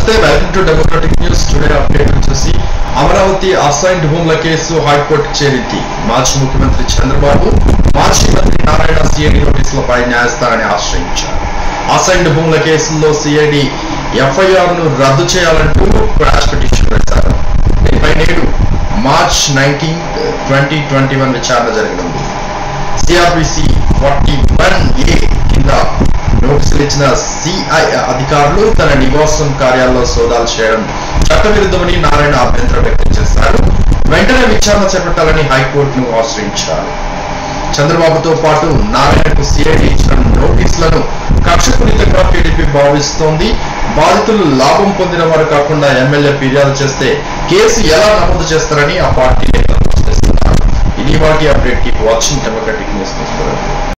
నమస్తే welcome to democratic news today update వచ్చేసి Amaravati assigned భూముల కేసు హైకోర్టు చేరింది మాజీ ముఖ్యమంత్రి చంద్రబాబు మాజీ మంత్రి నారాయణ సిఐడి నోటీసులపై న్యాయస్థానాన్ని ఆశ్రయించారు అసైన్డ్ భూముల కేసుల్లో సిఐడి ఎఫ్ఐఆర్ ను రద్దు చేయాలంటూ క్రాష్ పిటిషన్ వేశారు దీనిపై నేడు March nineteen twenty twenty one విచారణ జరగనుంది సిఆర్పిసి ఫార్టీ వన్ ఏ కింద నోటీసులు ఇచ్చిన సిఐ అధికారులు తన నివాసం కార్యాలయంలో సోదాలు చేయడం చట్టవిరుద్ధమని నారాయణ అభ్యంతరం వ్యక్తం చేశారు వెంటనే విచారణ చేపట్టాలని హైకోర్టును ఆశ్రయించారు చంద్రబాబుతో పాటు నారాయణకు సిఐడి ఇచ్చిన నోటీసులను కక్షపూరితంగా టీడీపీ భావిస్తోంది బాధితులు లాభం పొందిన వారు కాకుండా ఎమ్మెల్యే ఫిర్యాదు చేస్తే కేసు ఎలా నమోదు చేస్తారని ఆ పార్టీ నేతలు ప్రశ్నిస్తున్నారు ఇది వాటి అప్డేట్ కీప్ వాచింగ్ డెమోక్రటిక్